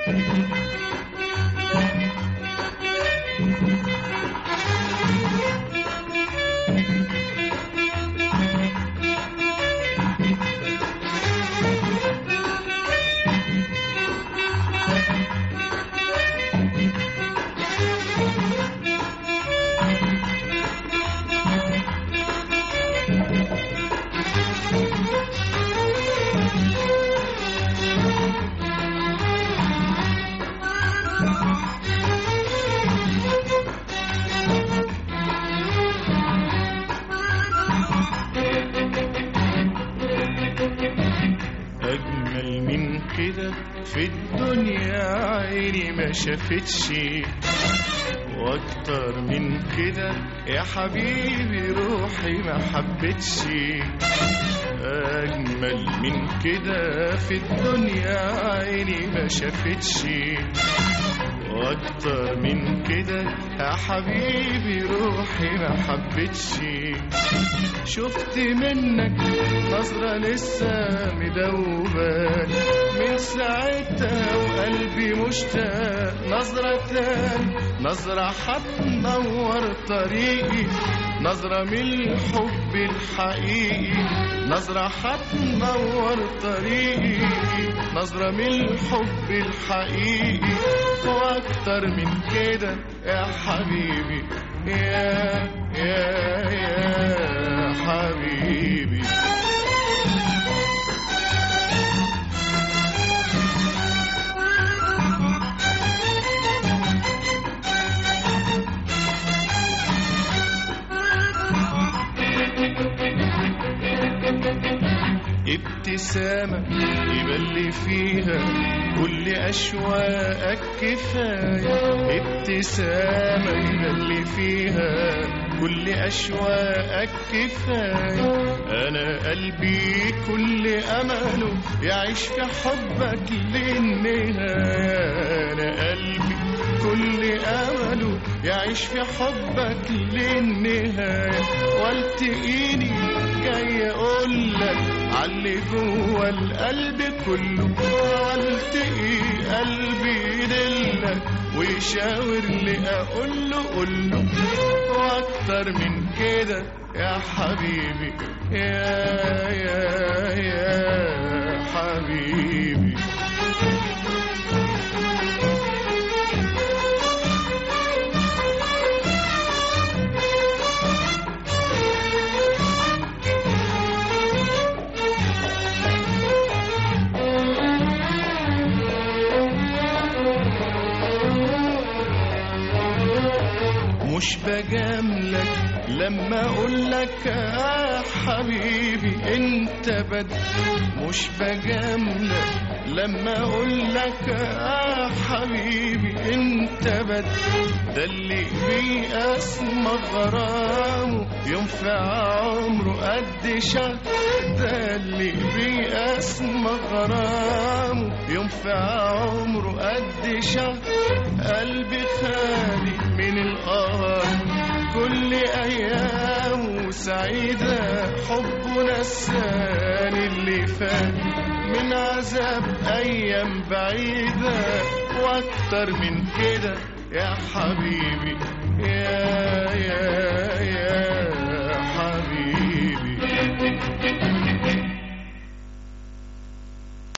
أجمل من كده في الدنيا عيني ما شافتش واكتر من كده يا حبيبي روحي ما حبتش اجمل من كده في الدنيا عيني ما شافتش واكتر من كده يا حبيبي روحي ما حبتش شفت منك نظرة لسه مدوبان من ساعتها وقلبي مشتاق نظرة تاني نظرة هتنور طريقي نظرة من الحب الحقيقي نظرة هتنور طريقي نظرة من الحب الحقيقي واكتر من كده يا حبيبي يا يا يا حبيبي ابتسامة يبلي فيها كل أشواقك كفاية ابتسامة يبلي فيها كل أشواقك كفاية أنا قلبي كل أمله يعيش في حبك للنهاية أنا قلبي كل أمله يعيش في حبك للنهاية والتقيني جاي أقول لك علي جوه القلب كله والتقي قلبي يدلك ويشاور لي أقول له قول له وأكتر من كده يا حبيبي يا يا يا حبيبي مش بجاملك لما اقول لك يا حبيبي انت بد مش بجاملك لما اقول لك يا حبيبي انت بد ده اللي بيقسم غرامه ينفع عمره قد شهر ده اللي بيقسم غرامه ينفع عمره قد شهر قلبي خالي من القهر كل أيامه سعيدة حبه نساني اللي فات من عذاب أيام بعيدة وأكتر من كده يا حبيبي يا يا يا حبيبي